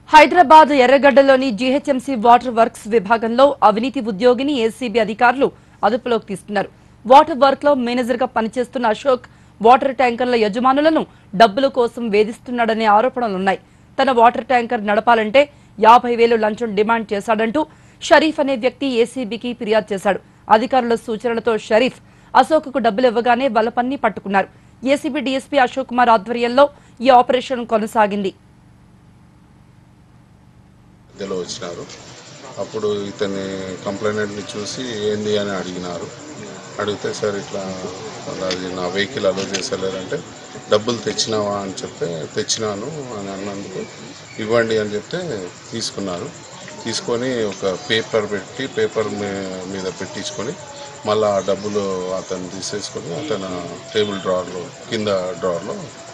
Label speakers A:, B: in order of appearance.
A: హైదరాబాద్ ఎర్రగడ్డలోని GHMC water works విభాగంలో అవినీతి ఉద్యోగిని ఏసీబీ అధికారులు అదుపులోకి తీసుకున్నారు వాటర్ వర్క్ లో మేనేజర్ గా పనిచేస్తున్న అశోక్ వాటర్ ట్యాంకర్ల యజమానులను డబ్బుల కోసం వేధిస్తున్నాడనే ఆరోపణలున్నాయి తన వాటర్ ట్యాంకర్ నడపాలంటే యాభై వేలు లంచం డిమాండ్ చేశాడంటూ షరీఫ్ అనే వ్యక్తి ఏసీబీకి ఫిర్యాదు చేశాడు అధికారుల సూచనలతో షరీఫ్ అశోక్కు డబ్బులు ఇవ్వగానే బలపన్ని పట్టుకున్నారు ఏసీబీ డీఎస్పీ అశోక్ కుమార్ ఆధ్వర్యంలో ఈ ఆపరేషన్ కొనసాగింది
B: మధ్యలో వచ్చినారు అప్పుడు ఇతని కంప్లైంట్ని చూసి ఏంది అని అడిగినారు అడిగితే సార్ ఇట్లా అది నా వెహికల్ అలో చేసలేరంటే డబ్బులు తెచ్చినావా అని చెప్తే తెచ్చినాను అని అన్నందుకు ఇవ్వండి అని చెప్తే తీసుకున్నారు తీసుకొని ఒక పేపర్ పెట్టి పేపర్ మీ- మీద పెట్టించుకొని మళ్ళీ ఆ డబ్బులు అతను తీసేసుకొని అతను టేబుల్ డ్రావర్లో కింద డ్రావర్లో